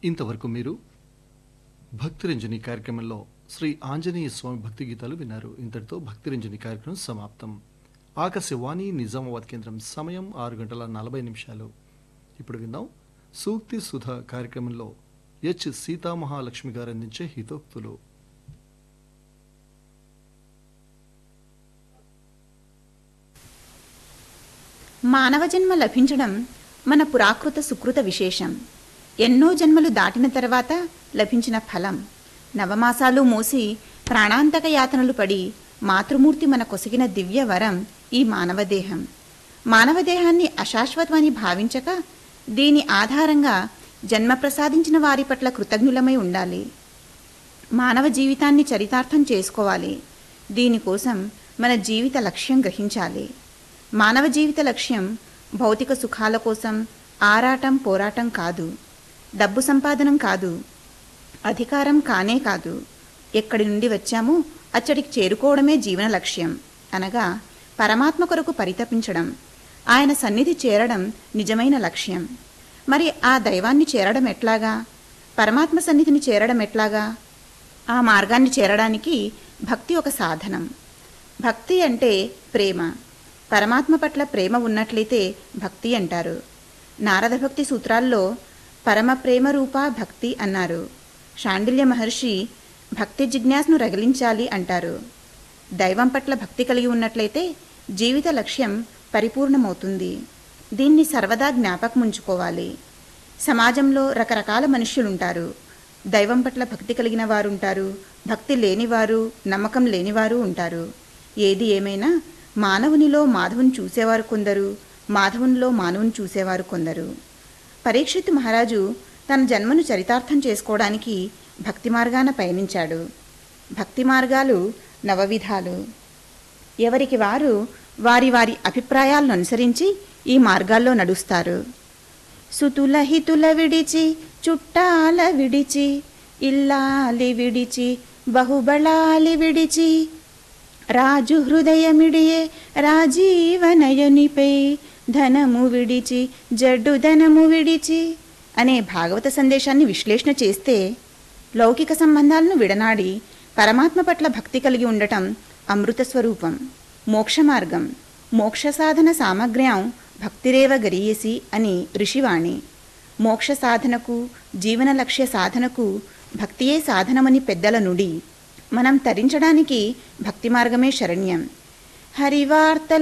ఇంతవరకు మీరు భక్తిరంజని కార్యక్రమంలో శ్రీ ఆంజనేయ స్వామి భక్తి గీతాలు విన్నారు ఇంతటితో భక్తిరంజని కార్యక్రమం సమాప్తం ఆకాశవాణి నిజామాబాద్ కేంద్రం సమయం ఆరు గంటల నలభై నిమిషాలు ఇప్పుడు విందాం సూక్తి సుధ కార్యక్రమంలో హెచ్ సీతామహాలక్ష్మి గారు అందించే హితోక్తులు మానవ జన్మ లభించడం మన పురాకృత సుకృత విశేషం ఎన్నో జన్మలు దాటిన తర్వాత లభించిన ఫలం నవమాసాలు మోసి ప్రాణాంతక యాతనలు పడి మాతృమూర్తి మన కొసగిన దివ్య వరం ఈ మానవ దేహం మానవ దేహాన్ని అశాశ్వతమని భావించక దీని ఆధారంగా జన్మ ప్రసాదించిన వారి పట్ల కృతజ్ఞులమై ఉండాలి మానవ జీవితాన్ని చరితార్థం చేసుకోవాలి దీనికోసం మన జీవిత లక్ష్యం గ్రహించాలి మానవ జీవిత లక్ష్యం భౌతిక సుఖాల కోసం ఆరాటం పోరాటం కాదు డబ్బు సంపాదనం కాదు అధికారం కానే కాదు ఎక్కడి నుండి వచ్చామో అచ్చడికి చేరుకోవడమే జీవన లక్ష్యం అనగా పరమాత్మ కొరకు పరితపించడం ఆయన సన్నిధి చేరడం నిజమైన లక్ష్యం మరి ఆ దైవాన్ని చేరడం ఎట్లాగా పరమాత్మ సన్నిధిని చేరడం ఎట్లాగా ఆ మార్గాన్ని చేరడానికి భక్తి ఒక సాధనం భక్తి అంటే ప్రేమ పరమాత్మ పట్ల ప్రేమ ఉన్నట్లయితే భక్తి అంటారు నారద భక్తి సూత్రాల్లో పరమ ప్రేమ రూప భక్తి అన్నారు శాండిల్య మహర్షి భక్తి జిజ్ఞాసను రగిలించాలి అంటారు దైవం పట్ల భక్తి కలిగి ఉన్నట్లయితే జీవిత లక్ష్యం పరిపూర్ణమవుతుంది దీన్ని సర్వదా జ్ఞాపకం ఉంచుకోవాలి సమాజంలో రకరకాల మనుష్యులుంటారు దైవం పట్ల భక్తి కలిగిన వారు ఉంటారు భక్తి లేనివారు నమ్మకం లేనివారు ఉంటారు ఏది ఏమైనా మానవునిలో మాధవుని చూసేవారు కొందరు మాధవునిలో మానవుని చూసేవారు కొందరు పరీక్షిత్ మహారాజు తన జన్మను చరితార్థం చేసుకోవడానికి భక్తి మార్గాన పయనించాడు భక్తి మార్గాలు నవవిధాలు ఎవరికి వారు వారి వారి అభిప్రాయాలను అనుసరించి ఈ మార్గాల్లో నడుస్తారు సుతుల హితుల విడిచి చుట్టాల విడిచి ఇల్లాలి విడిచి బహుబళాలి విడిచి రాజు హృదయమిడియే రాజీవనయనిపై ధనము విడిచి జడ్డు ధనము విడిచి అనే భాగవత సందేశాన్ని విశ్లేషణ చేస్తే లౌకిక సంబంధాలను విడనాడి పరమాత్మ పట్ల భక్తి కలిగి ఉండటం అమృత స్వరూపం మోక్ష మార్గం మోక్ష సాధన సామగ్ర్యం భక్తిరేవ గరీయసి అని ఋషివాణి మోక్ష సాధనకు జీవన లక్ష్య సాధనకు భక్తియే సాధనమని పెద్దల నుడి మనం తరించడానికి భక్తి మార్గమే శరణ్యం హరివార్తలు